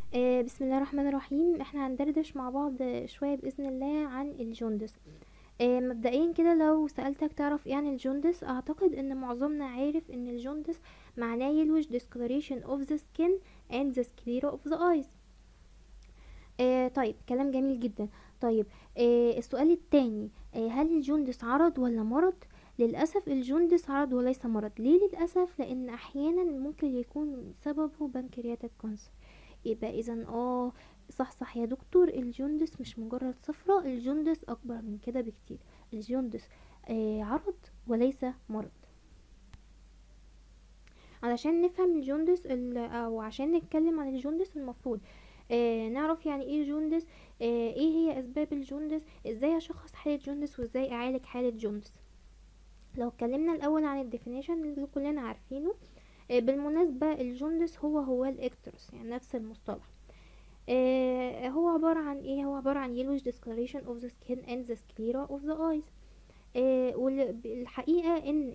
آه، بسم الله الرحمن الرحيم احنا هندردش مع بعض شوية بإذن الله عن الجوندس آه، مبدئيا كده لو سألتك تعرف ايه عن الجوندس اعتقد ان معظمنا عارف ان الجوندس معناه yellowish discoloration of the skin and the sclera of the eyes آه طيب كلام جميل جدا طيب آه السؤال التاني آه هل الجوندس عرض ولا مرض للأسف الجوندس عرض وليس مرض ليه للأسف لأن أحيانا ممكن يكون سببه بنكرياتيك كانسر يبقى اذا اه صح صح يا دكتور الجوندس مش مجرد صفرة الجوندس اكبر من كده بكتير الجوندس آه عرض وليس مرض علشان نفهم الجوندس او عشان نتكلم عن الجوندس المفروض آه نعرف يعني ايه جوندس آه ايه هي اسباب الجوندس ازاي اشخص حالة جوندس وازاي اعالج حالة جوندس لو اتكلمنا الاول عن الديفينيشن اللي كلنا عارفينه آه بالمناسبة الجوندس هو هو الاكتروس يعني نفس المصطلح آه هو عبارة عن ايه هو عبارة عن yellowish discoloration of the skin and the sclera of the eyes آه والحقيقة ان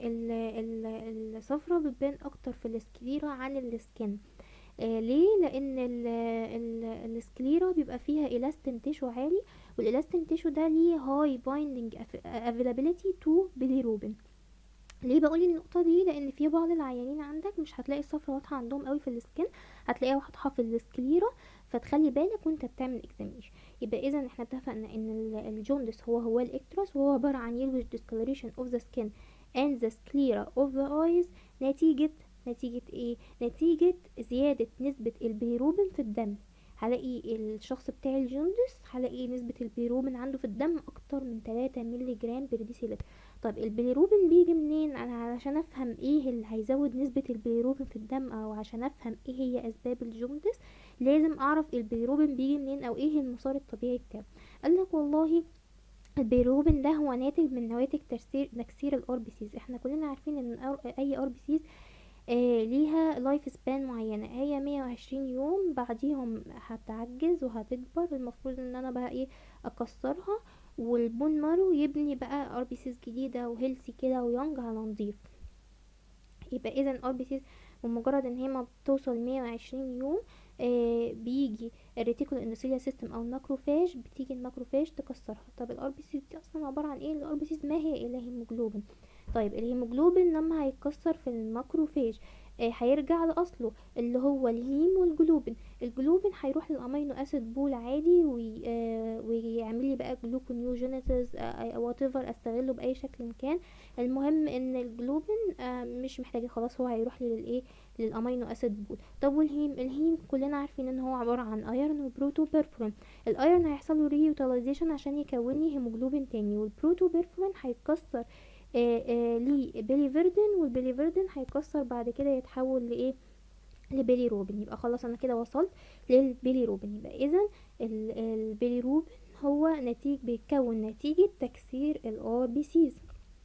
الصفرة بتبان اكتر في السكليرا عن السكن آه ليه لان السكليرا بيبقى فيها elastin تيشو عالي والالاستين تيشو ده ليه high binding availability to bilirubin ليه بقول النقطه دي لان في بعض العيانين عندك مش هتلاقي الصفرة واضحه عندهم قوي في السكن هتلاقيها واضحه في السكليرا فتخلي بالك وانت بتعمل اكزامينيشن يبقى اذا احنا اتفقنا ان الجوندس هو هو الاكتروس وهو عباره عن yellowish discoloration of the skin and the sclera of the eyes نتيجه نتيجه ايه نتيجه زياده نسبه البيروبين في الدم هلاقي الشخص بتاع الجوندس هلاقي نسبة البيروبين عنده في الدم اكتر من 3 مللي جرام بير ديسيلتر طب البيليروبين بيجي منين انا علشان افهم ايه اللي هيزود نسبة البيليروبين في الدم او عشان افهم ايه هي اسباب الجوندس لازم اعرف البيليروبين بيجي منين او ايه المسار الطبيعي بتاعه قالك والله البيليروبين ده هو ناتج من نواتج تكسير تكسير الار بي سيز احنا كلنا عارفين ان اي ار بي سيز آه ليها لايف سبان معينه هي مية وعشرين يوم بعديهم هتعجز وهتكبر المفروض ان انا بقى ايه اكسرها والبون مارو يبني بقى ار بي سيز جديده وهيلثي كده ويونج على نضيف يبقى اذا ار بي سيز بمجرد ان هي ما بتوصل مية وعشرين يوم آه بيجي الريتيكول اندوثيليا سيستم او الماكروفاج بتيجي الماكروفاج تكسرها طب الار بي سيز دي اصلا عباره عن ايه الار بي سيز ما هي الا هيموجلوبين طيب الهيموجلوبين لما هيتكسر في الماكروفاج آه هيرجع لاصله اللي هو الهيم والجلوبين الجلوبين هيروح للامينو اسيد بول عادي وي آه ويعمل لي بقى جلوكونيوجينيسيس آه وات ايفر استغله باي شكل كان المهم ان الجلوبين آه مش محتاج خلاص هو هيروح لي للايه للامينو اسيد بول طب والهيم الهيم كلنا عارفين ان هو عباره عن ايرون وبروتو بيرفورين الايرون هيحصل له ريوتيلايزيشن عشان يكون لي هيموجلوبين تاني والبروتو بيرفورين هيتكسر لبيليفيردين والبيليفيردين هيكسر بعد كده يتحول لايه لبيليروبين يبقى خلاص انا كده وصلت للبيليروبين يبقى اذا البيليروبين هو نتيج بيتكون نتيجة تكسير الار بي سيز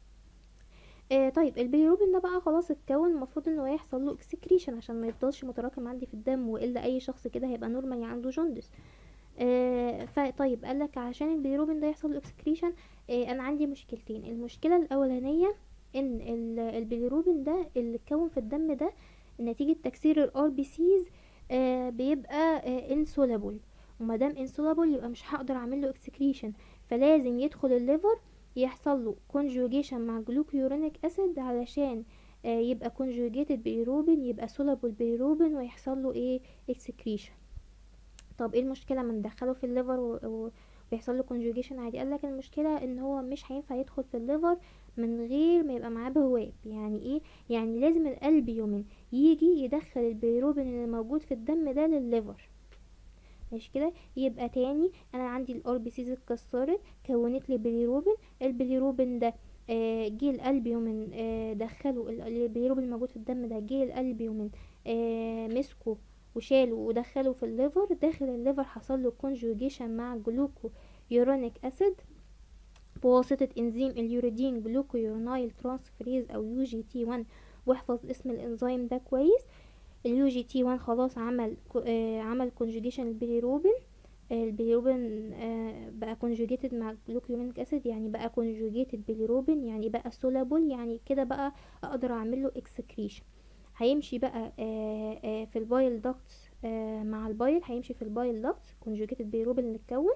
آه طيب البيليروبين ده بقى خلاص اتكون المفروض ان هو يحصل له اكسكريشن عشان ما يفضلش متراكم عندي في الدم والا اي شخص كده هيبقى نورمالي عنده جوندس آه فطيب قالك عشان البيليروبين ده يحصل له اكسكريشن آه انا عندي مشكلتين المشكله الاولانيه ان البيليروبين ده اللي اتكون في الدم ده نتيجه تكسير الار بي سيز بيبقى آه انسولابل وما دام انسولابل يبقى مش هقدر اعمل له اكسكريشن فلازم يدخل الليفر يحصل له كونجوجيشن مع جلوكيورونيك اسيد علشان آه يبقى كونجوجيتد بيروبين يبقى سولابل بيروبين ويحصل له ايه اكسكريشن طب ايه المشكله ما ندخله في الليفر و... و... ويحصل له كونجوجيشن عادي قال لك المشكله ان هو مش هينفع يدخل في الليفر من غير ما يبقى معاه بواب يعني ايه يعني لازم القلب يومين يجي يدخل البيروبين اللي موجود في الدم ده للليفر مش كده يبقى تاني انا عندي الار بي سيز اتكسرت كونت لي بيليروبين البيليروبين ده آه جه القلب يومين آه دخله البيليروبين الموجود في الدم ده جه القلب يومين آه مسكه وشاله ودخله في الليفر داخل الليفر حصل له كونجوجيشن مع جلوكو يورونيك اسيد بواسطة انزيم اليوريدين جلوكو يورونايل ترانسفريز او يو جي تي 1 واحفظ اسم الانزيم ده كويس اليو جي تي 1 خلاص عمل آه عمل كونجوجيشن البيليروبين آه البيليروبين آه بقى كونجوجيتد مع جلوكيورونيك اسيد يعني بقى كونجوجيتد بيليروبين يعني بقى سولابل يعني كده بقى اقدر اعمل له اكسكريشن هيمشي بقى آآ آآ في البايل داكتس آه مع البايل هيمشي في البايل داكتس كونجوجيتد بيليروبين اللي اتكون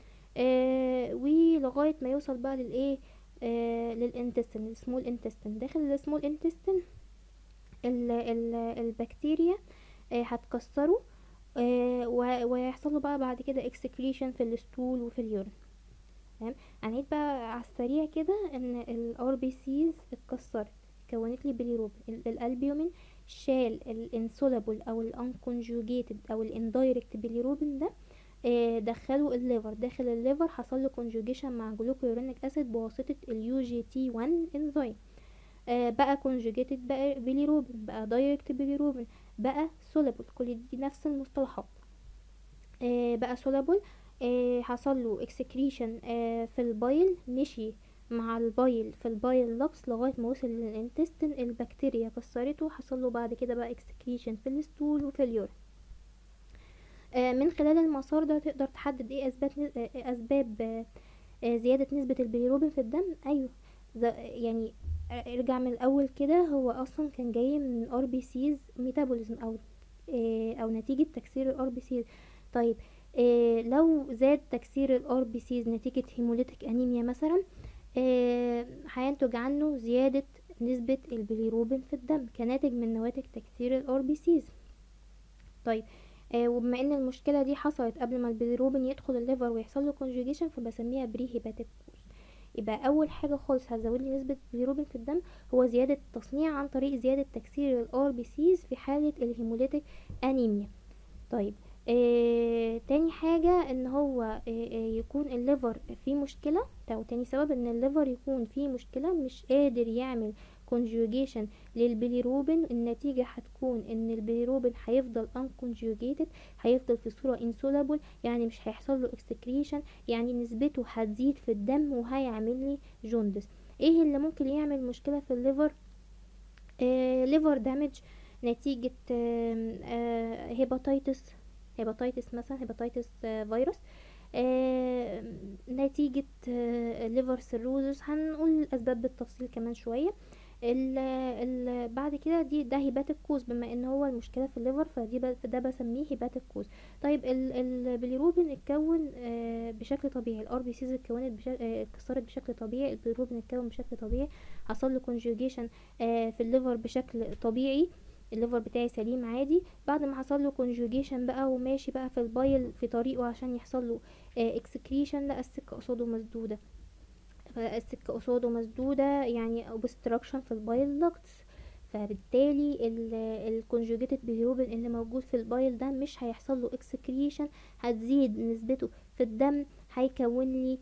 آه ولغايه ما يوصل بقى للايه آه للانتستين السمول انتستين داخل السمول انتستين ال ال البكتيريا آه هتكسره آه ويحصل له بقى بعد كده اكسكريشن في الستول وفي اليورين تمام هنعيد بقى على السريع كده ان الار بي سيز اتكسرت كونت لي بيليروبين الالبيومين شال الانسولابل او الانكونجوجيتد او الاندايركت بيليروبين ده آه دخله الليفر داخل الليفر حصل له كونجوجيشن مع جلوكيورينيك اسيد بواسطه اليو جي تي 1 انزيم آه بقى كونجوجيتد بقى بيليروبين بقى دايركت بيليروبين بقى سولابل كل دي نفس المصطلحات آه بقى سولابل آه حصل له اكسكريشن آه في البايل مشي مع البايل في البايل لوكس لغايه ما وصل للانتستين البكتيريا كسرته حصل له بعد كده بقى اكسكريشن في الستول وفي اليورين آه من خلال المسار ده تقدر تحدد ايه اسباب آه اسباب آه زياده نسبه البيليروبين في الدم ايوه يعني ارجع من الاول كده هو اصلا كان جاي من ار بي سيز ميتابوليزم او او نتيجه تكسير الار بي سيز طيب إيه لو زاد تكسير الار بي سيز نتيجة هيموليتيك انيميا مثلا إيه هينتج عنه زيادة نسبة البيليروبين في الدم كناتج من نواتج تكسير الار بي سيز طيب إيه وبما ان المشكلة دي حصلت قبل ما البيليروبين يدخل الليفر ويحصل له كونجوجيشن فبسميها بري هيباتيك يبقى اول حاجة خالص هتزود لي نسبة البيليروبين في الدم هو زيادة التصنيع عن طريق زيادة تكسير الار بي سيز في حالة الهيموليتيك انيميا طيب آه تاني حاجة ان هو آه آه يكون الليفر فيه مشكلة او تاني سبب ان الليفر يكون فيه مشكلة مش قادر يعمل conjugation للبيليروبين النتيجة هتكون ان البيليروبين هيفضل unconjugated هيفضل في صورة insoluble يعني مش هيحصل له excretion يعني نسبته هتزيد في الدم وهيعمل لي جوندس ايه اللي ممكن يعمل مشكلة في الليفر ليفر دامج نتيجة هيباتيتس هيباتيتس مثلا هيباتيتس فيروس آه نتيجة آه ليفر سيروزس هنقول الأسباب بالتفصيل كمان شوية ال ال بعد كده دي ده هيباتيك كوز بما ان هو المشكله في الليفر فدي ده بسميه هيباتيك كوز طيب البيليروبين اتكون آه بشكل طبيعي الار بي سيز اتكونت اتكسرت بشكل طبيعي البيليروبين اتكون بشكل طبيعي حصل له كونجوجيشن في الليفر بشكل طبيعي الليفر بتاعي سليم عادي بعد ما حصل له كونجوجيشن بقى وماشي بقى في البايل في طريقه عشان يحصل له اكسكريشن لا السكه قصاده مسدوده السكه قصاده مسدوده يعني obstruction في البايل داكتس فبالتالي الكونجوجيتد بيليروبين اللي موجود في البايل ده مش هيحصل له اكسكريشن هتزيد نسبته في الدم هيكون لي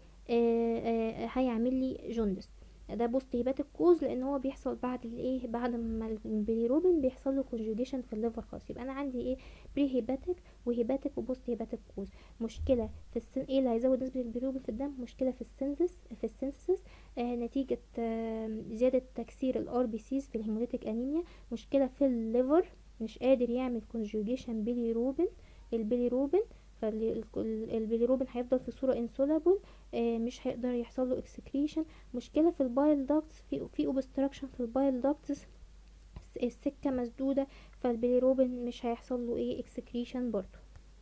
هيعمل لي جوندس ده بوست هيباتيك كوز لان هو بيحصل بعد الايه بعد ما البيليروبين بيحصل له كونجوجيشن في الليفر خالص يبقى انا عندي ايه بري هيباتيك وهيباتيك وبوست هيباتيك كوز مشكله في السن ايه اللي هيزود نسبه البيليروبين في الدم مشكله في السنسس في السنسس آه نتيجه آه زياده تكسير الار بي سيز في الهيموليتيك انيميا مشكله في الليفر مش قادر يعمل كونجوجيشن بيليروبين البيليروبين فالبيليروبين هيفضل في صوره انسولابل آه مش هيقدر يحصل له اكسكريشن مشكله في البايل داكتس في في اوبستراكشن في البايل داكتس السكه مسدوده فالبيليروبين مش هيحصل له ايه اكسكريشن برضو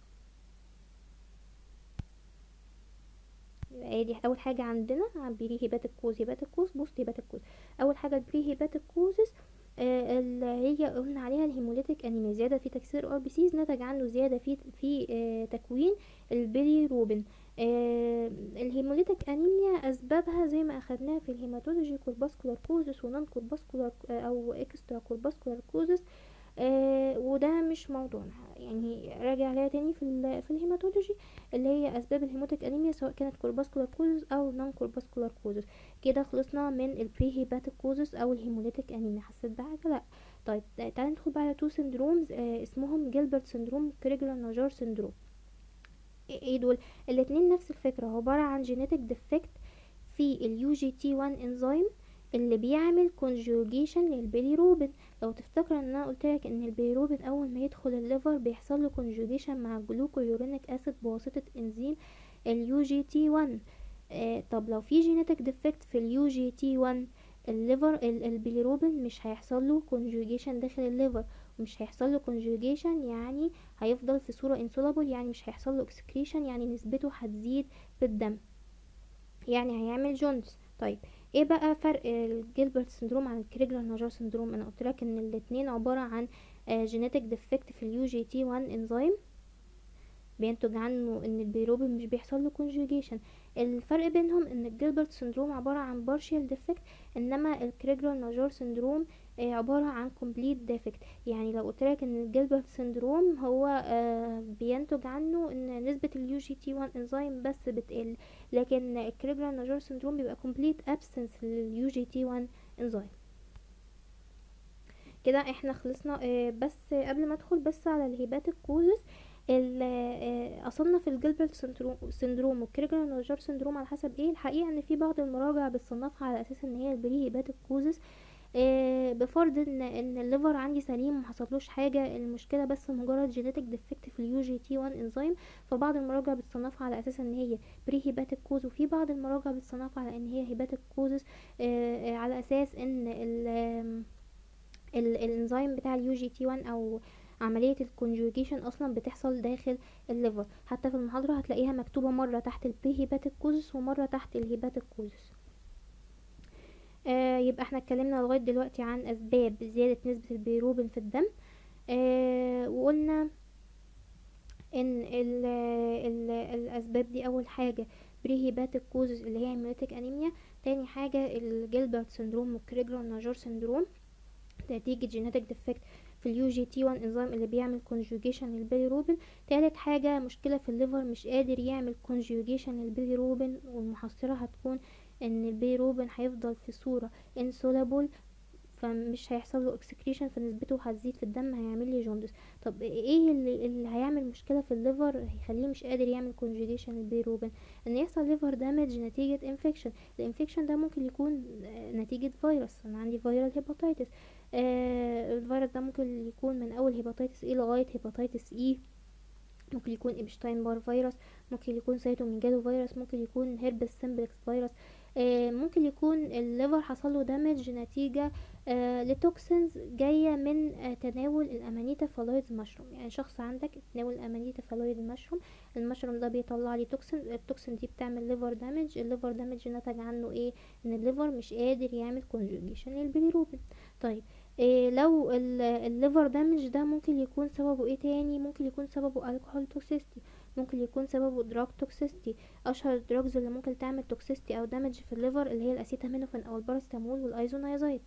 يبقى دي اول حاجه عندنا بري هيباتيك كوز هيباتيك كوز بوست هيباتيك كوز اول حاجه البري هيباتيك كوزز آه اللي هي قلنا عليها الهيموليتيك انيميا زياده في تكسير ار بي سيز نتج عنه زياده في في آه تكوين البيليروبين آه الهيموليتيك انيميا اسبابها زي ما اخدناها في الهيماتولوجي كورباسكولار كوزس ونون كورباسكولار او اكسترا كورباسكولار كوزس آه وده مش موضوعنا يعني راجع عليها تاني في في الهيماتولوجي اللي هي اسباب الهيموتيك انيميا سواء كانت كورباسكولار كوزس او نون كورباسكولار كوزس كده خلصنا من البري هيباتيك كوزس او الهيموليتيك انيميا حسيت بحاجه لا طيب تعالى ندخل بقى على تو سندرومز آه اسمهم جيلبرت سندروم كريجلر ناجار سندروم ايه دول الاتنين نفس الفكره عباره عن جينيتك ديفكت في اليو جي تي 1 انزيم اللي بيعمل كونجوجيشن للبيليروبين لو تفتكر ان انا قلت لك ان البيليروبين اول ما يدخل الليفر بيحصل له كونجوجيشن مع الجلوكويورينيك اسيد بواسطه انزيم اليو جي تي 1 آه طب لو في جينيتك ديفكت في اليو جي تي 1 الليفر البيليروبين مش هيحصل له كونجوجيشن داخل الليفر ومش هيحصل له conjugation يعني هيفضل في صورة insoluble يعني مش هيحصل له excretion يعني نسبته هتزيد في الدم يعني هيعمل جونز طيب ايه بقى فرق الجيلبرت سندروم عن الكريجلر ناجار سندروم انا قلت لك ان الاتنين عبارة عن جينيتك ديفكت في اليو جي تي 1 انزيم بينتج عنه ان البيروبين مش بيحصل له conjugation الفرق بينهم ان الجيلبرت سندروم عبارة عن partial defect انما الكريجلر ناجار سندروم آه، عبارة عن complete defect يعني لو قلت لك ان الجيلبرت سندروم هو آه، بينتج عنه ان نسبة اليو جي تي 1 انزيم بس بتقل لكن الكريجلر ناجار سندروم بيبقى complete absence لليو جي تي 1 انزيم كده احنا خلصنا آه، بس قبل ما ادخل بس على الهيباتيك كوزس ال- آه، اصنف الجلبرت سندروم سندروم والكريجلر ناجار سندروم على حسب ايه الحقيقه ان في بعض المراجع بتصنفها على اساس ان هي البري هيباتيك كوزس آه، بفرض ان ان الليفر عندي سليم ومحصلوش حاجه المشكله بس مجرد جينيتك ديفكت في اليو جي تي 1 انزيم فبعض المراجع بتصنفها على اساس ان هي بري هيباتيك كوز وفي بعض المراجع بتصنفها على ان هي هيباتيك كوزس على اساس ان ال آم، ال- الانزيم بتاع اليو جي تي 1 او عملية الكونجوجيشن اصلا بتحصل داخل الليفر حتى في المحاضرة هتلاقيها مكتوبة مرة تحت البري هيباتيك كوزس ومرة تحت الهيباتيك كوزس آه يبقى احنا اتكلمنا لغاية دلوقتي عن اسباب زيادة نسبة البيروبين في الدم آه وقلنا ان ال ال الاسباب دي اول حاجة بري هيباتيك كوزز اللي هي هيموليتيك انيميا تاني حاجة الجيلبرت سندروم والكريجلر ناجار سندروم نتيجة جينيتك ديفكت في اليو جي تي 1 انزيم اللي بيعمل كونجوجيشن للبيليروبين تالت حاجة مشكلة في الليفر مش قادر يعمل كونجوجيشن للبيليروبين والمحصلة هتكون ان البيليروبين هيفضل في صورة insoluble فمش هيحصل له اكسكريشن فنسبته هتزيد في الدم هيعمل لي جوندس طب ايه اللي, اللي هيعمل مشكله في الليفر هيخليه مش قادر يعمل كونجوجيشن للبيروبين ان يحصل ليفر دامج نتيجه انفكشن الانفكشن ده ممكن يكون آه، نتيجه فيروس انا عندي فيرال هيباتيتس آه الفيروس ده ممكن يكون من اول هيباتيتس اي لغايه هيباتيتس اي ممكن يكون ابشتاين بار فيروس ممكن يكون سيتوميجالو فيروس ممكن يكون هيربس سمبلكس فيروس آه، ممكن يكون الليفر حصله دامج نتيجة آه، لتوكسينز جاية من آه، تناول الامانيتا فالويد مشروم يعني شخص عندك تناول الامانيتا فالويد مشروم المشروم ده بيطلع لي توكسين التوكسين دي بتعمل ليفر دامج الليفر دامج نتج عنه ايه ان الليفر مش قادر يعمل كونجوجيشن للبيليروبين طيب إيه لو ال- الليفر دامج ده ممكن يكون سببه ايه تاني ممكن يكون سببه الكحول توكسيستي ممكن يكون سببه دراج توكسيستي اشهر الدراجز اللي ممكن تعمل توكسيستي او دامج في الليفر اللي هي الاسيتامينوفين او البارستامول والايزونايزايد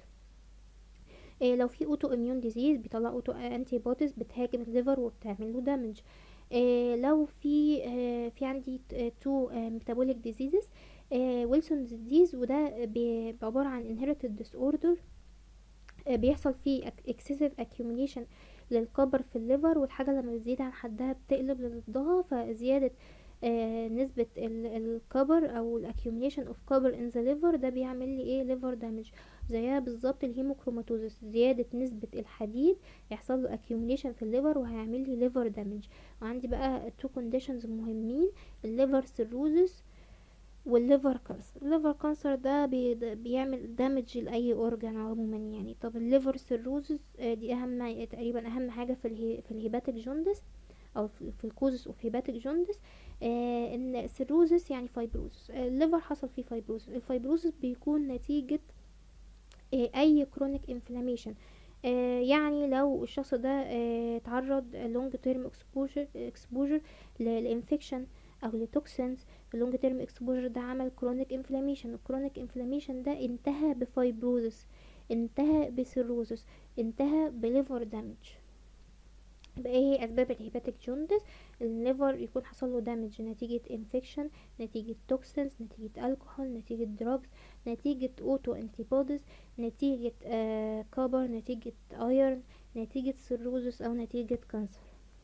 إيه لو في اوتو اميون ديزيز بيطلع اوتو انتي بوديز بتهاجم الليفر وبتعمل له دامج إيه لو في آه في عندي تو ميتابوليك ديزيزز ويلسون ديزيز وده بي- عبارة عن inherited disorder آه، بيحصل فيه excessive accumulation للكبر في الليفر والحاجة لما بتزيد عن حدها بتقلب لضدها فزيادة آه، نسبة ال- الكبر او الاكيوميليشن اوف كبر ان ذا ليفر ده بيعمل لي ايه ليفر دامج زيها بالظبط الهيموكروماتوزس زيادة نسبة الحديد يحصل له accumulation في الليفر وهيعمل لي ليفر دامج وعندي بقى تو كونديشنز مهمين الليفر سيروزس والليفر كانسر الليفر كانسر ده بي ده بيعمل دامج لاي اورجان عموما يعني طب الليفر سيروزس دي اهم تقريبا اهم حاجه في الهي في الهيباتيك جوندس او في في الكوزس اوف هيباتيك جوندس آه ان السيروزس يعني فايبروزس الليفر حصل فيه فايبروزس الفايبروزس بيكون نتيجه آه اي كرونيك انفلاميشن آه يعني لو الشخص ده آه اتعرض لونج تيرم اكسبوجر اكسبوجر لانفكشن او لتوكسينز اللونج تيرم اكسبوجر ده عمل كرونيك انفلاميشن الكرونيك انفلاميشن ده انتهى بفايبروزس انتهى بسيروزس انتهى بليفر دامج يبقى ايه هي اسباب الهيباتيك جوندس الليفر يكون حصل له دامج نتيجة انفكشن نتيجة توكسينز نتيجة الكحول نتيجة دراجز نتيجة اوتو انتيبوديز نتيجة آه كبر نتيجة ايرن نتيجة سيروزس او نتيجة كانسر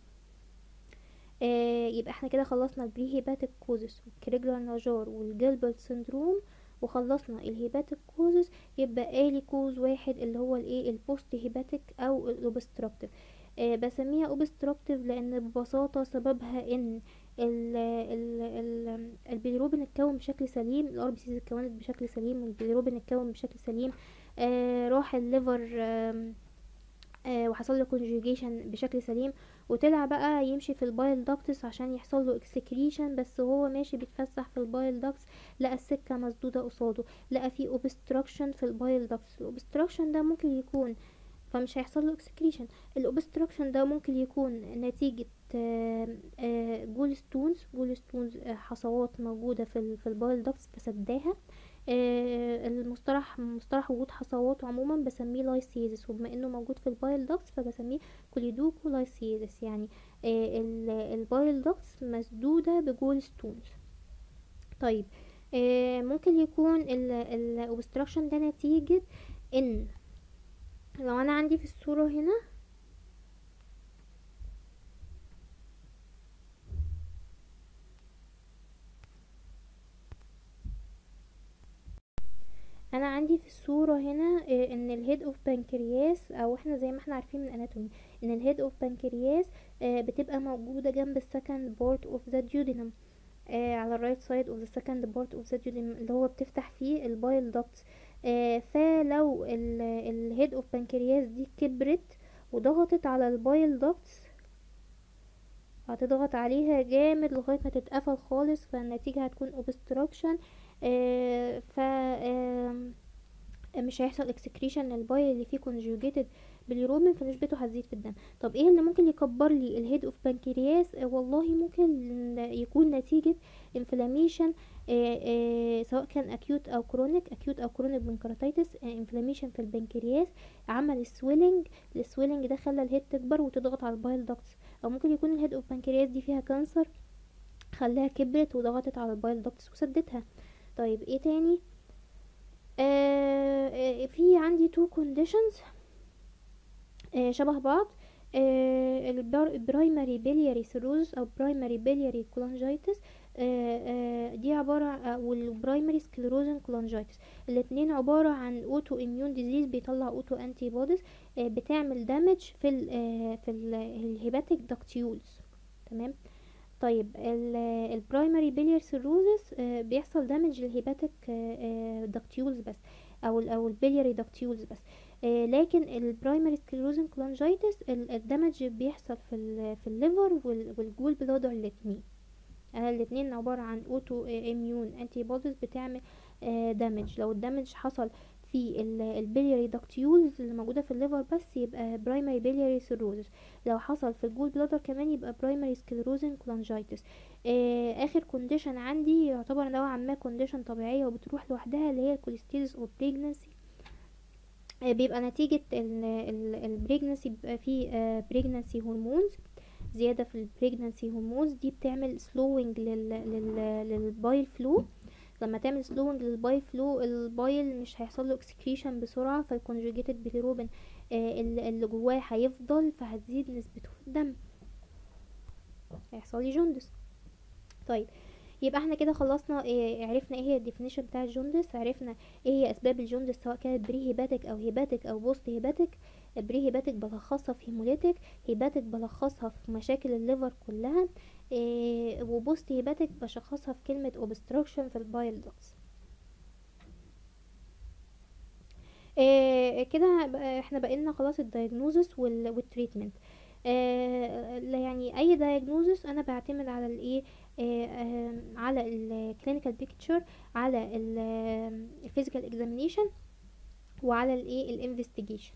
آه يبقى احنا كده خلصنا البري هيباتيك كوزس والكريجلر ناجار والجيلبرت سندروم وخلصنا الهيباتيك كوزس يبقى آلي كوز واحد اللي هو الايه البوست هيباتيك او الاوبستراكتيف آه بسميها اوبستراكتيف لان ببساطة سببها ان ال ال ال البيليروبين اتكون بشكل سليم الار بي سيز اتكونت بشكل سليم والبيليروبين اتكون بشكل سليم آه راح الليفر آه آه وحصل له conjugation بشكل سليم وطلع بقى يمشي في البايل داكتس عشان يحصل له اكسكريشن بس وهو ماشي بيتفسح في البايل داكتس لقى السكة مسدودة قصاده لقى في obstruction في البايل داكتس الاوبستراكشن ده ممكن يكون فمش هيحصل له اكسكريشن الاوبستراكشن ده ممكن يكون نتيجة جول ستونز جول ستونز حصوات موجودة في ال في البايل داكتس فسداها آه، المصطلح مصطلح وجود حصوات عموما بسميه لايسيزس وبما انه موجود في البايل داكتس فبسميه كوليدوكو لايسيزس يعني آه، ال- البايل داكتس مسدودة بجول ستونز طيب آه، ممكن يكون الاوبستراكشن ده نتيجة ان لو انا عندي في الصورة هنا انا عندي في الصورة هنا آه، ان الهيد اوف بانكرياس او احنا زي ما احنا عارفين من الاناتومي ان الهيد اوف بانكرياس بتبقى موجودة جنب السكند بارت اوف ذا duodenum آه على الرايت سايد اوف ذا سكند بارت اوف ذا duodenum اللي هو بتفتح فيه البايل داكتس آه فلو الهيد اوف بانكرياس دي كبرت وضغطت على البايل داكتس هتضغط عليها جامد لغاية ما تتقفل خالص فالنتيجة هتكون obstruction آه ف آم، مش هيحصل اكسكريشن للبايل اللي فيه conjugated باليروبين فنسبته هتزيد في الدم طب ايه اللي ممكن يكبر لي الهيد اوف بانكرياس آه والله ممكن يكون نتيجة inflammation آه آه سواء كان acute او chronic acute او chronic pancreatitis آه inflammation في البنكرياس عمل swelling السويلنج ده خلى الهيد تكبر وتضغط على البايل داكتس او ممكن يكون الهيد اوف بانكرياس دي فيها كانسر خلاها كبرت وضغطت على البايل داكتس وسدتها طيب ايه تاني آه آه، في عندي تو كونديشنز آه شبه بعض البرايمري بيلياري سيروز او برايمري بيلياري كولانجايتس دي عبارة آه، والبرايمري سكليروزن كولانجايتس الاتنين عبارة عن اوتو اميون ديزيز بيطلع اوتو انتي بوديز بتعمل دامج في ال آه، في الهيباتيك داكتيولز تمام طيب البرايمري بيليار سيروزس بيحصل دامج للهيباتيك داكتيولز بس او ال او البيلياري داكتيولز بس آه، لكن البرايمري سكليروزن كولانجايتس الدمج بيحصل في ال في الليفر والجول بلادر الاتنين آه، الاتنين عبارة عن اوتو اميون انتي بوديز بتعمل دامج لو الدمج حصل في البيلياري داكتيولز اللي موجودة في الليفر بس يبقى برايمري بيلياري سيروزس لو حصل في الجول بلادر كمان يبقى برايمري سكليروزن كولانجايتس اخر كونديشن عندي يعتبر نوعا ما كونديشن طبيعية وبتروح لوحدها اللي هي الكوليستيزس او بريجنسي بيبقى نتيجة البريجنسي بيبقى فيه بريجنسي هرمونز زيادة في البريجنسي هرمونز دي بتعمل سلوينج للبايل فلو لما تعمل سلوينج للبايل فلو البايل مش هيحصل له اكسكريشن بسرعة فالكونجوجيتد بيليروبين اللي اللي جواه هيفضل فهتزيد نسبته في الدم هيحصل لي جوندس طيب يبقى احنا كده خلصنا إيه عرفنا ايه هي الديفينيشن بتاع الجوندس عرفنا ايه هي اسباب الجوندس سواء كانت بري هيباتيك او هيباتيك او بوست هيباتيك بري هيباتيك بلخصها في هيموليتيك هيباتيك بلخصها في مشاكل الليفر كلها إيه وبوست هيباتيك بشخصها في كلمة obstruction في البايل دوكس إيه كده بقى- احنا بقينا خلاص الدايجنوزس والتريتمنت آه يعني اي diagnosis انا بعتمد على الايه آه آه على الكلينيكال بيكتشر على الفيزيكال اكزامينيشن وعلى الايه الانفستيجيشن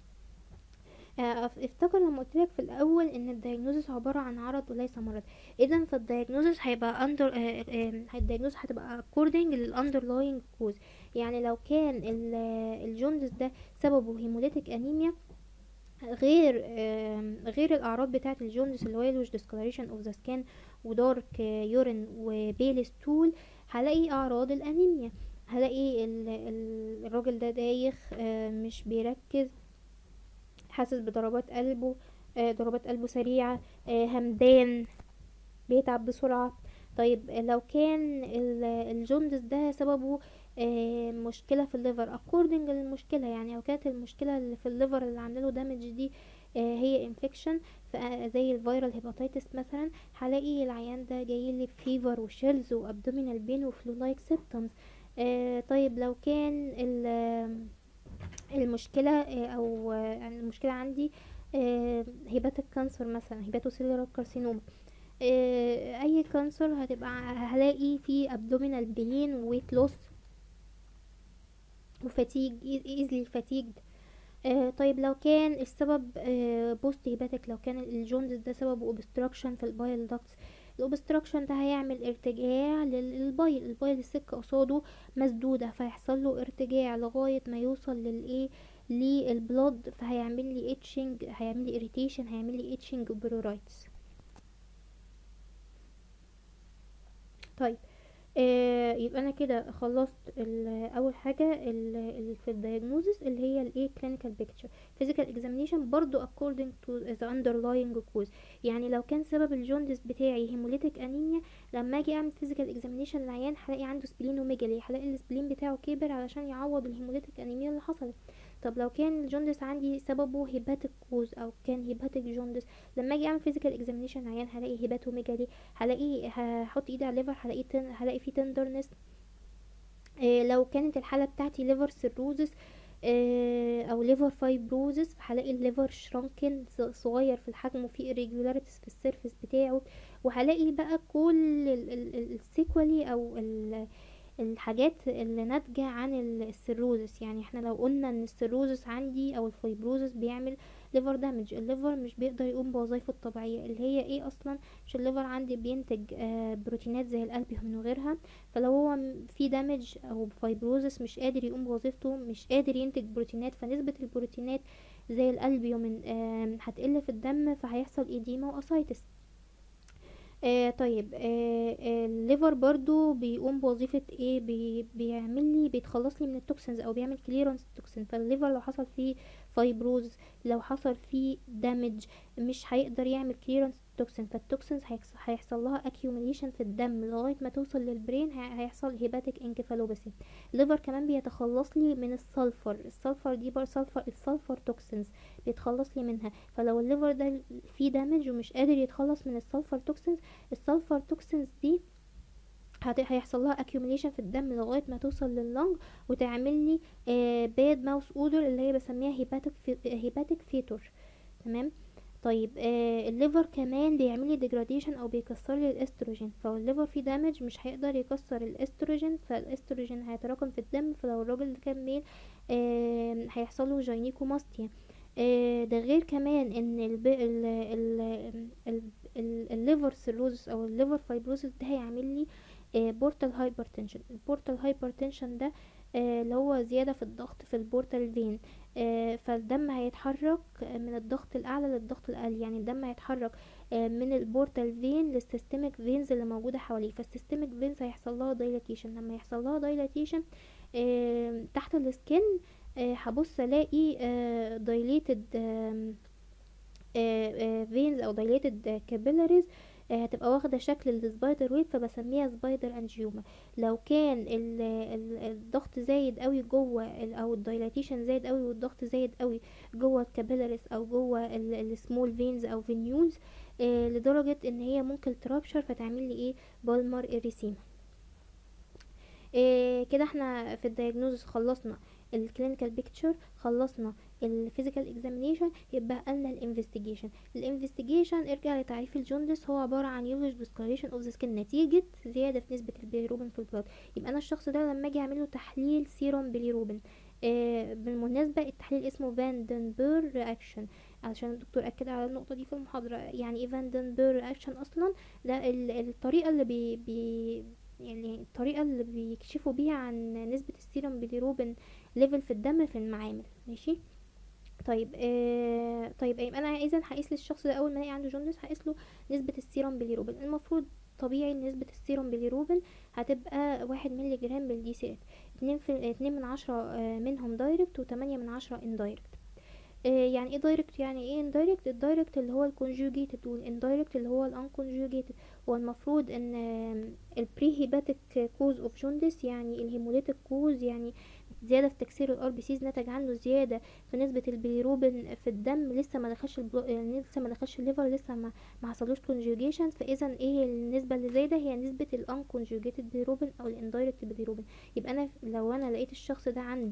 افتكر لما قلت لك في الاول ان الدايجنوزس عباره عن عرض وليس مرض اذا فالدايجنوزس هيبقى اندر الدايجنوزس هتبقى according للاندرلاين كوز يعني لو كان ال- الجوندس ده سببه هيموليتيك انيميا غير آم، غير الاعراض بتاعه الجوندس اللي هو يلوش discoloration اوف ذا سكين ودارك يورين وبيل ستول هلاقي اعراض الانيميا هلاقي ال- ال- الراجل ده دايخ آه، مش بيركز حاسس بضربات قلبه آه، ضربات قلبه سريعة آه، همدان بيتعب بسرعة طيب لو كان ال- الجوندس ده سببه آه، مشكلة في الليفر according للمشكلة يعني لو كانت المشكلة اللي في الليفر اللي عامله دامج دي آه، هي انفكشن زي الفيرال هيباتيتس مثلا هلاقي العيان ده جاي لي فيفر وشيلز وابدومينال بين وفلو لايك سيبتومز طيب لو كان ال المشكلة آه، او آه، يعني المشكلة عندي آه، هيباتيك كانسر مثلا هيباتوسيلولار كارسينوما آه، اي كانسر هتبقى هلاقي فيه ابدومينال بين ويت لوس وفاتيج ايزلي فاتيجد آه طيب لو كان السبب آه بوست هيباتيك لو كان الجوندس ده سببه اوبستراكشن في البايل داكتس الاوبستراكشن ده هيعمل ارتجاع للبايل البايل السكة قصاده مسدودة فيحصل له ارتجاع لغاية ما يوصل للايه للبلود فهيعمل لي اتشنج هيعمل لي اريتيشن هيعمل لي اتشنج وبرورايتس طيب آه يبقى انا كده خلصت ال- اول حاجه ال- ال- في الدايجنوزس اللي هي الايه clinical picture physical examination برضو according to the underlying cause يعني لو كان سبب الجوندس بتاعي هيموليتيك انيميا لما اجي اعمل physical examination للعيان هلاقي عنده سبلينوميجالي هلاقي السبلين بتاعه كبر علشان يعوض الهيموليتيك انيميا اللي حصلت طب لو كان الجوندس عندي سببه هيباتيك كوز او كان هيباتيك جوندس لما اجي اعمل physical examination للعيان هلاقي هيباتوميجالي هلاقي هحط ايدي على الليفر هلاقي تن... هلاقي فيه تندرنس إيه لو كانت الحاله بتاعتي ليفر سيروزس إيه او ليفر فايبروزس هلاقي الليفر شرانكن صغير في الحجم وفيه irregularities في السيرفس بتاعه وهلاقي بقى كل السيكولي او ال الحاجات اللي ناتجة عن ال- السيروزس يعني احنا لو قلنا ان السيروزس عندي او الفايبروزس بيعمل ليفر دامج الليفر مش بيقدر يقوم بوظائفه الطبيعية اللي هي ايه اصلا مش الليفر عندي بينتج آه بروتينات زي الالبيوم وغيرها فلو هو م- في دامج او فايبروزس مش قادر يقوم بوظيفته مش قادر ينتج بروتينات فنسبة البروتينات زي الالبيومين آه هتقل في الدم فهيحصل ايديما واسايتس آه طيب آه آه الليفر برضو بيقوم بوظيفة ايه بي بيعمل لي بيتخلص لي من التوكسينز او بيعمل كليرنس توكسين فالليفر لو حصل فيه فايبروز لو حصل فيه دامج مش هيقدر يعمل كليرنس توكسين فالتوكسينز هيحصل, هيحصل لها accumulation في الدم لغاية ما توصل للبرين هي- هيحصل هيباتيك انكفالوباثي الليفر كمان بيتخلص لي من السلفر السلفر دي بقى سلفر السلفر توكسينز بيتخلص لي منها فلو الليفر ده فيه دامج ومش قادر يتخلص من السلفر توكسينز السلفر توكسينز دي هت- هيحصل لها accumulation في الدم لغايه ما توصل لللنج وتعمل لي باد ماوس اودر اللي هي بسميها هيباتيك هيباتيك فيتور تمام طيب آه الليفر كمان بيعمل لي degradation او بيكسر لي الاستروجين فلو الليفر فيه دامج مش هيقدر يكسر الاستروجين فالاستروجين هيتراكم في الدم فلو الراجل ده كان ميل آه هيحصل له جاينيكوماستيا آه ده غير كمان ان الب... ال... ال... ال... ال... الليفر سيروزس او الليفر فايبروسس ده هيعمل لي بورتال هايبرتنشن البورتال هايبرتنشن ده آه، اللي هو زيادة في الضغط في البورتال فين آه، فالدم هيتحرك من الضغط الأعلى للضغط الأقل يعني الدم هيتحرك آه، من البورتال فين للسيستميك فينز اللي موجودة حواليه فالسيستميك فينز هيحصل لها دايلاتيشن لما يحصل لها دايلاتيشن تحت السكن آه، هبص الاقي دايليتد فينز او دايليتد كابيلاريز هتبقى واخده شكل السبايدر ويب فبسميها سبايدر انجيوما لو كان ال- ال- الضغط زايد قوي جوه ال- او الدايلاتيشن زايد قوي والضغط زايد قوي جوه الكابيلاريز او جوه السمول فينز او فينيولز لدرجه ان هي ممكن ترابشر فتعمل لي ايه بالمر اريسيما إيه كده احنا في الدايجنوزس خلصنا الكلينيكال بيكتشر خلصنا الفيزيكال اكزامينيشن يبقى لنا الانفستيجيشن الانفستيجيشن ارجع لتعريف الجوندس هو عباره عن يولوج ديسكوليشن اوف ذا سكين نتيجه زياده في نسبه البيليروبين في البلاد يبقى انا الشخص ده لما اجي اعمل له تحليل سيروم بيليروبين آه بالمناسبه التحليل اسمه فاندنبور رياكشن علشان الدكتور اكد على النقطه دي في المحاضره يعني ايه فاندنبور رياكشن اصلا ده ال- الطريقه اللي بي, بي يعني الطريقة اللي بيكشفوا بيها عن نسبة السيروم بيليروبين ليفل في الدم في المعامل ماشي طيب آه طيب يبقى انا اذا هقيس للشخص ده اول ما الاقي عنده جوندس هقيس له نسبة السيروم بيليروبين المفروض طبيعي إن نسبة السيروم بيليروبين هتبقى واحد مللي جرام بالدي سي اتنين في اتنين من عشرة آه، منهم دايركت وتمانية من عشرة اندايركت يعني ايه دايركت يعني ايه اندايركت الدايركت اللي هو الكونجوجيتد والاندايركت اللي هو الانكونجوجيتد هو المفروض ان البري هيباتيك كوز اوف جوندس يعني الهيموليتيك كوز يعني زياده في تكسير الار بي سيز نتج عنه زياده في نسبه البيليروبين في الدم لسه ما دخلش البلو... يعني لسه ما دخلش الليفر لسه ما ما حصلوش كونجوجيشن فاذا ايه النسبه اللي زايده هي نسبه الانكونجوجيتد بيليروبين او الاندايركت بيليروبين يبقى انا لو انا لقيت الشخص ده عنده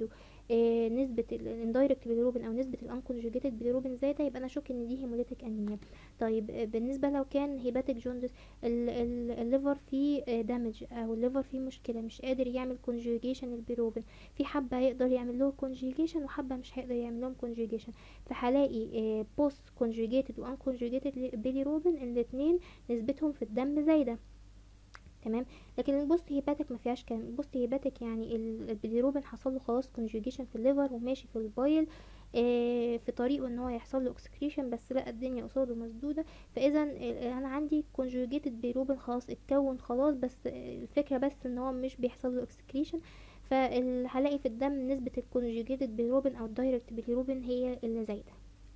آه نسبه الاندايركت بيليروبين او نسبه الانكونجوجيتد بيليروبين زايده يبقى انا اشك ان دي هيموليتيك انيميا طيب آه، بالنسبه لو كان هيباتيك جوندس ال- ال- الليفر فيه دامج او الليفر فيه مشكله مش قادر يعمل كونجوجيشن البيليروبين في حبه هيقدر يعمل له كونجوجيشن وحبه مش هيقدر يعمل لهم كونجوجيشن فهلاقي بوست كونجوجيتد وان كونجوجيتد بيليروبين الاتنين نسبتهم في الدم زايده تمام لكن البوست هيباتيك ما فيهاش كلام البوست هيباتيك يعني ال- البيليروبين حصل له خلاص كونجوجيشن في الليفر وماشي في البايل آه في طريقه ان هو يحصل له اكسكريشن بس لا الدنيا قصاده مسدوده فاذا آه، انا عندي كونجوجيتد بيليروبين خلاص اتكون خلاص بس آه، الفكره بس ان هو مش بيحصل له اكسكريشن فهلاقي في الدم نسبه الكونجوجيتد بيليروبين او الدايركت بيليروبين هي اللي زايده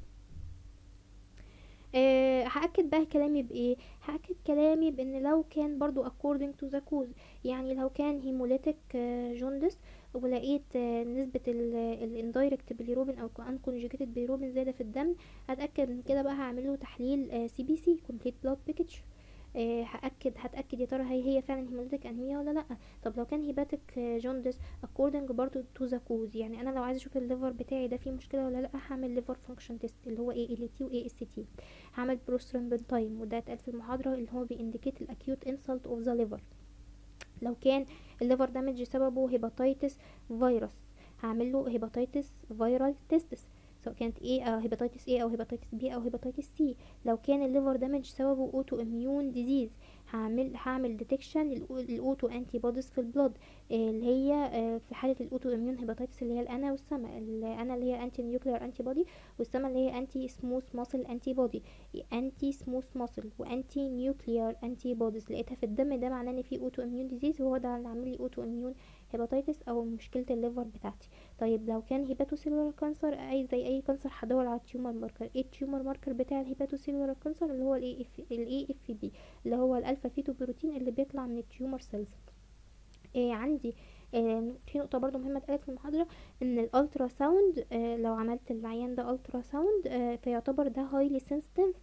أه هأكد بقى كلامي بإيه هأكد كلامي بإن لو كان برضو according to the cause يعني لو كان hemolytic جوندس ولقيت آه، نسبة الاندايركت بيليروبين أو unconjugated بيليروبين زيادة في الدم هتأكد من كده بقى هعمله تحليل سي بي سي complete blood package آه، هأكد هتأكد يا ترى هي هي فعلا هيموليتيك انيميا ولا لأ طب لو كان هيباتيك جوندس according برضو to the cause يعني انا لو عايزه اشوف الليفر بتاعي ده فيه مشكله ولا لا هعمل ليفر فانكشن تيست اللي هو ايه ال تي واي اس تي هعمل بروسترامبين وده اتقال في المحاضره اللي هو بينديكيت الاكيوت انسلت اوف ذا ليفر لو كان الليفر دامج سببه هيباتيتس فيروس هعمل له هيباتيتس فيرال تيستس سواء كانت ايه او هيباتيتس ايه او هيباتيتس بي او هيباتيتس سي لو كان الليفر دامج سببه اوتو اميون ديزيز هعمل هعمل ديتكشن الاوتو انتي بوديز في البلود اللي هي آه، في حاله الاوتو اميون هيباتيتس اللي هي الانا والسما الانا اللي هي انتي نيوكلير انتي بودي والسما اللي هي انتي سموث ماسل انتي بودي انتي سموث ماسل وانتي نيوكلير انتي بوديز لقيتها في الدم ده معناه ان في اوتو اميون ديزيز وهو ده اللي عامل لي اوتو اميون هيباتيتس او مشكله الليفر بتاعتي طيب لو كان هيباتوسيلولار كانسر اي زي اي كانسر هدور على التيومر ماركر ايه التيومر ماركر بتاع الهيباتوسيلولار كانسر اللي هو الاي اف الاي اف بي اللي هو الالفا فيتو بروتين اللي بيطلع من التيومر سيلز إيه عندي آه في نقطة برضو مهمة اتقالت في المحاضرة ان الالترا ساوند آه لو عملت العيان ده الترا ساوند آه فيعتبر ده هايلي سنسيتيف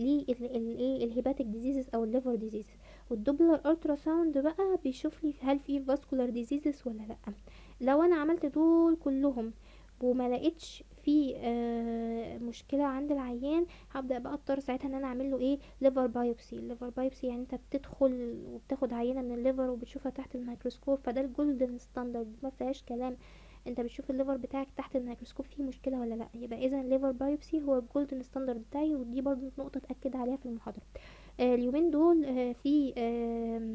للايه الهيباتيك ديزيزز او الليفر ديزيزز والدوبلر الترا ساوند بقى بيشوف لي هل في فاسكولار ديزيزز ولا لا لو انا عملت دول كلهم وما لقيتش في آه مشكله عند العيان هبدا بقى اضطر ساعتها ان انا اعمل له ايه ليفر بايوبسي الليفر بايوبسي يعني انت بتدخل وبتاخد عينه من الليفر وبتشوفها تحت الميكروسكوب فده الجولدن ستاندرد ما فيهاش كلام انت بتشوف الليفر بتاعك تحت الميكروسكوب فيه مشكله ولا لا يبقى اذا الليفر بايوبسي هو الجولدن ستاندرد بتاعي ودي برضو نقطه اتاكد عليها في المحاضره آه اليومين دول آه في آه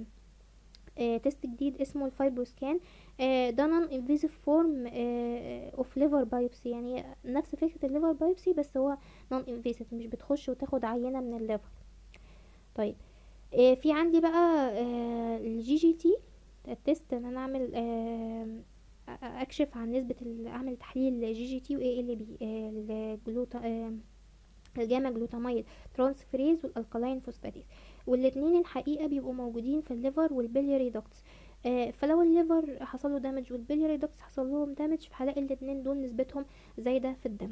آه تيست جديد اسمه الفايبروسكان آه ده نون انفيزيف فورم اوف ليفر بايوبسي يعني نفس فكره الليفر بايوبسي بس هو نون انفيزيف مش بتخش وتاخد عينه من الليفر طيب آه في عندي بقى آه الجي جي تي التيست ان انا اعمل آه اكشف عن نسبه ال- اعمل تحليل جي جي تي واي ال بي الجلوتا الجاما جلوتاميد ترانسفريز والالكالاين فوسفاتيز والاتنين الحقيقه بيبقوا موجودين في الليفر والبلياري دوكتس آه فلو الليفر حصل له دامج والبلياري دوكتس حصل لهم دامج فهلاقي الاتنين دول نسبتهم زايده في الدم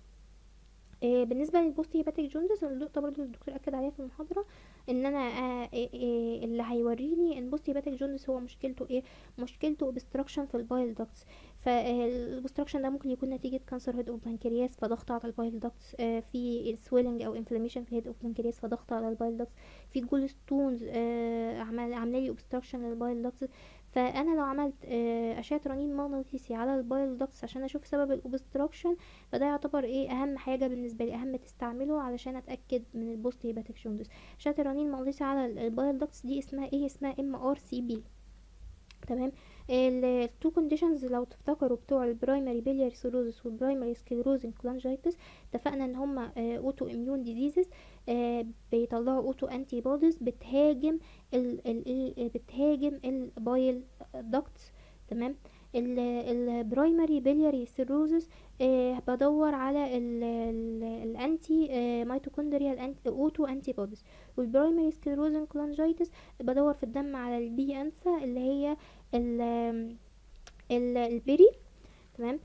آه بالنسبه للبوست هيباتيك جوندس النقطه برضو اللي الدكتور اكد عليها في المحاضره ان انا آه آه آه اللي هيوريني ان البوست هيباتيك جوندس هو مشكلته ايه مشكلته obstruction في البايل داكتس فالاوبستراكشن ده ممكن يكون نتيجه كانسر هيد اوف بنكرياس فضغط على البايل داكتس آه في سويلنج او انفلاميشن في الهيد اوف بنكرياس فضغط على البايل داكتس في جول ستونز آه عمل عامله لي اوبستراكشن للبايل داكتس فانا لو عملت آه اشعه رنين مغناطيسي على البايل داكتس عشان اشوف سبب الاوبستراكشن فده يعتبر ايه اهم حاجه بالنسبه لي اهم تستعمله علشان اتاكد من البوست هيباتيك جوندس اشعه الرنين المغناطيسي على البايل داكتس دي اسمها ايه اسمها ام ار سي بي تمام التو كونديشنز لو تفتكروا بتوع البرايمري بيلياري سيروزس والبرايمري سكليروزن كولانجايتس اتفقنا ان هما اوتو اميون ديزيزز بيطلعوا اوتو انتي بوديز بتهاجم ال ال بتهاجم البايل داكتس تمام البرايمري بيلياري سيروزس آه بدور على الانتي آه ميتوكوندريال انتي اوتو انتي بوديز والبرايمري سكليروزن كولانجايتس بدور في الدم على البي انسا اللي هي ال ال البيري تمام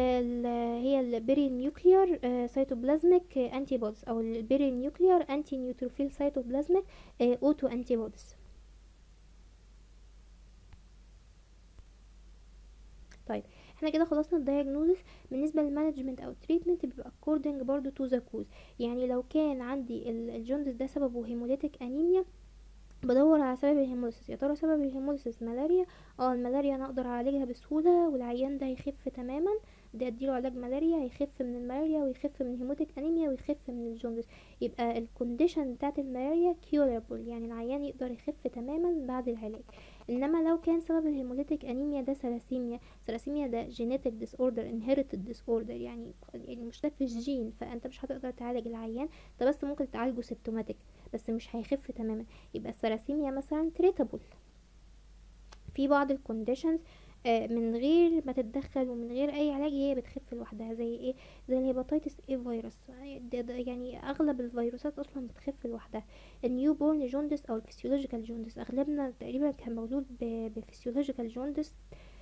هي البيري نيوكليار سيتوبلازميك انتي بوديز او البيري نيوكليار انتي نيوتروفيل سيتوبلازميك اوتو انتي بوديز طيب احنا كده خلصنا الدايجنوزس بالنسبه للمانجمنت او التريتمنت بيبقى according برضو to the cause يعني لو كان عندي ال- الجوندس ده سببه هيموليتيك انيميا بدور على سبب الهيموليسيس يا ترى سبب الهيموليسيس ملاريا اه الملاريا انا اقدر اعالجها بسهوله والعيان ده هيخف تماما ده اديله علاج ملاريا هيخف من الملاريا ويخف من الهيموتيك انيميا ويخف من الجوندس يبقى الكونديشن بتاعت الملاريا كيورابل يعني العيان يقدر يخف تماما بعد العلاج انما لو كان سبب الهيموليتيك انيميا ده سلاسيميا سلاسيميا ده جينيتك ديس اوردر انهيرتد ديس اوردر يعني يعني مشتق في الجين فانت مش هتقدر تعالج العيان انت بس ممكن تعالجه سيمتوماتيك بس مش هيخف تماما يبقى الثلاسيميا مثلا تريتابل في بعض الكونديشنز من غير ما تتدخل ومن غير اي علاج هي بتخف لوحدها زي ايه زي الهيباتيتس ايه فيروس ده ده يعني اغلب الفيروسات اصلا بتخف لوحدها النيو بورن جوندس او الفسيولوجيكال جوندس اغلبنا تقريبا كان مولود بفسيولوجيكال جوندس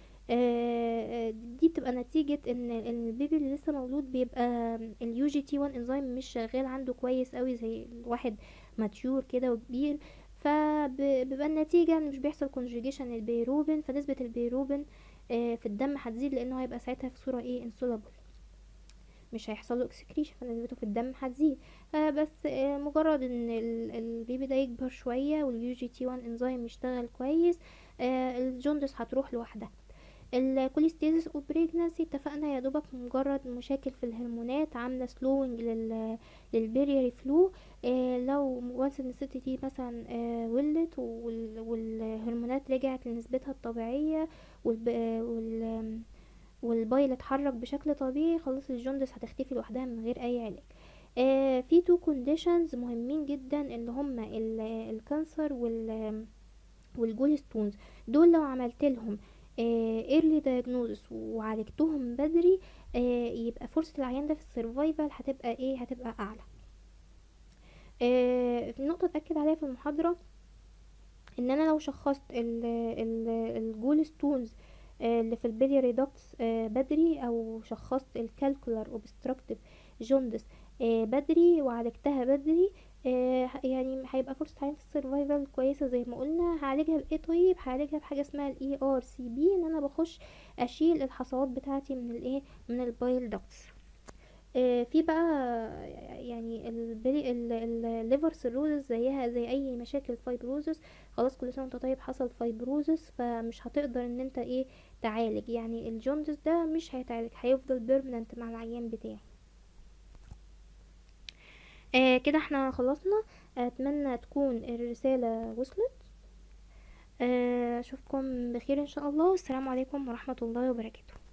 آه، دي بتبقى نتيجة ان إن البيبي اللي لسه مولود بيبقى اليو جي تي 1 انزيم مش شغال عنده كويس قوي زي الواحد ماتيور كده وكبير فبيبقى النتيجة ان مش بيحصل كونجيجيشن البيروبين فنسبة البيروبين آه، في الدم هتزيد لانه هيبقى ساعتها في صورة ايه انسولابل مش هيحصل له اكسكريشن فنسبته في الدم هتزيد آه، بس آه، مجرد ان ال- البيبي ده يكبر شوية واليو جي تي 1 انزيم يشتغل كويس آه، الجوندس هتروح لوحدها الكوليستيزيس اوف بريجنانسي اتفقنا يا دوبك مجرد مشاكل في الهرمونات عامله سلوينج لل للبيريري فلو آه لو وانس ان الست دي مثلا آه ولدت وال- والهرمونات رجعت لنسبتها الطبيعيه والب... آه، وال والبايل اتحرك بشكل طبيعي خلاص الجوندس هتختفي لوحدها من غير اي علاج آه في تو كونديشنز مهمين جدا اللي هما ال- الكانسر وال والجولستونز دول لو عملت لهم ايرلي دايجنوزس وعالجتهم بدري آه يبقى فرصة العيان ده في السرفايفل هتبقى ايه هتبقى اعلى آه في نقطة اتأكد عليها في المحاضرة ان انا لو شخصت ال ال الجول ستونز اللي في البيلياري دوكتس بدري او شخصت الكالكولار اوبستراكتيف جوندس بدري وعالجتها بدري آه، يعني هيبقى فرصة عين في السرفايفل كويسة زي ما قلنا هعالجها بايه طيب هعالجها بحاجة اسمها الاي ار سي بي ان انا بخش اشيل الحصوات بتاعتي من الايه من البايل دوكتس آه، في بقى يعني البري الليفر سيروزس زيها زي اي مشاكل فايبروزس خلاص كل سنه وانت طيب حصل فايبروزس فمش هتقدر ان انت ايه تعالج يعني الجوندس ده مش هيتعالج هيفضل بيرمننت مع العيان بتاعي آه كده احنا خلصنا اتمنى تكون الرساله وصلت آه، اشوفكم بخير ان شاء الله والسلام عليكم ورحمه الله وبركاته